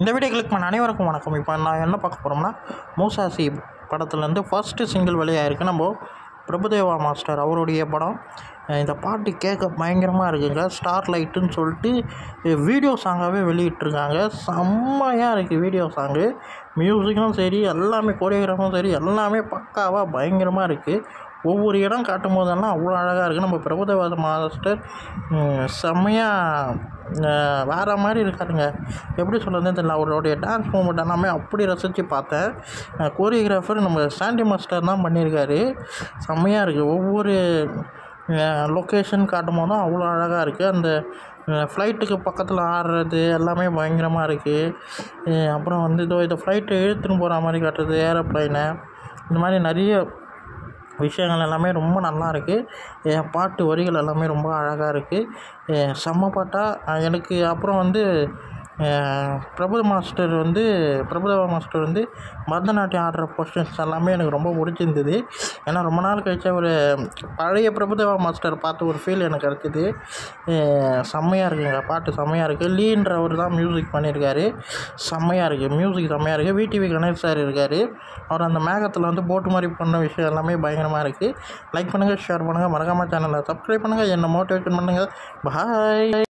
இந்த video click பண்ண அனைவருக்கும் வணக்கம் இப்போ நான் என்ன பார்க்க போகிறோம்னா மூசாசி படத்துலேருந்து ஃபர்ஸ்ட்டு சிங்கிள் வெளியாயிருக்கு நம்ம பிரபுதேவா மாஸ்டர் அவருடைய படம் அஹ் இந்த பாட்டு கேட்க பயங்கரமாக இருக்குங்க ஸ்டார் லைட்டுன்னு சொல்லிட்டு வீடியோ சாங்காகவே வெளியிட்டிருக்காங்க செம்மையாக இருக்குது வீடியோ சாங்கு மியூசிக்கும் சரி எல்லாமே கோரியோகிராஃபும் சரி எல்லாமே பக்காவாக பயங்கரமாக இருக்குது ஒவ்வொரு இடம் காட்டும் போதெல்லாம் அவ்வளோ அழகாக இருக்குது நம்ம பிரபுதேவா மாஸ்டர் ம், செம்மையாக வேறு மாதிரி இருக்காருங்க எப்படி சொல்கிறதுன்னு தெரியல அவருடைய டான்ஸ் மூமெண்ட் எல்லாமே அப்படி ரசித்து பார்த்தேன் கோரியோகிராஃபர் நம்ம சாண்டி மாஸ்டர் தான் பண்ணியிருக்காரு செம்மையாக இருக்குது ஒவ்வொரு லொக்கேஷன் காட்டும் போதும் அவ்வளோ அழகாக இருக்குது அந்த ஃப்ளைட்டுக்கு பக்கத்தில் ஆடுறது எல்லாமே பயங்கரமாக இருக்குது அப்புறம் வந்து இதோ இதை ஃப்ளைட்டை இழுத்துன்னு போகிற மாதிரி காட்டுறது ஏரோப்ளைனை இந்த மாதிரி நிறைய விஷயங்கள் எல்லாமே ரொம்ப நல்லா இருக்குது பாட்டு வரிகள் எல்லாமே ரொம்ப அழகாக இருக்குது செம்ம பாட்டாக எனக்கு அப்புறம் வந்து அஹ், பிரபு மாஸ்டர் வந்து பிரபுதேவா மாஸ்டர் வந்து பரதநாட்டியம் ஆடுற பொசிஷன்ஸ் எல்லாமே எனக்கு ரொம்ப பிடிச்சிருந்தது ஏன்னா ரொம்ப நாள் கழிச்சு ஒரு பழைய பிரபுதேவா மாஸ்டர் பார்த்த ஒரு ஃபீல் எனக்கு கிடச்சிது செம்மையாக இருக்குங்க பாட்டு செம்மையாக இருக்குது லீன்றவர் தான் மியூசிக் பண்ணியிருக்காரு செம்மையாக இருக்குது மியூசிக் செம்மையாக இருக்குது விடிவி கணேஷ் சார் இருக்கார் அவர் அந்த மேகத்தில் வந்து போட்டு மாதிரி பண்ண விஷயம் எல்லாமே பயங்கரமாக இருக்குது லைக் பண்ணுங்கள் ஷேர் பண்ணுங்கள் மறக்காம சேனலை சப்ஸ்கிரைப் பண்ணுங்கள் என்னை மோட்டிவேஷன் பண்ணுங்கள் பாய்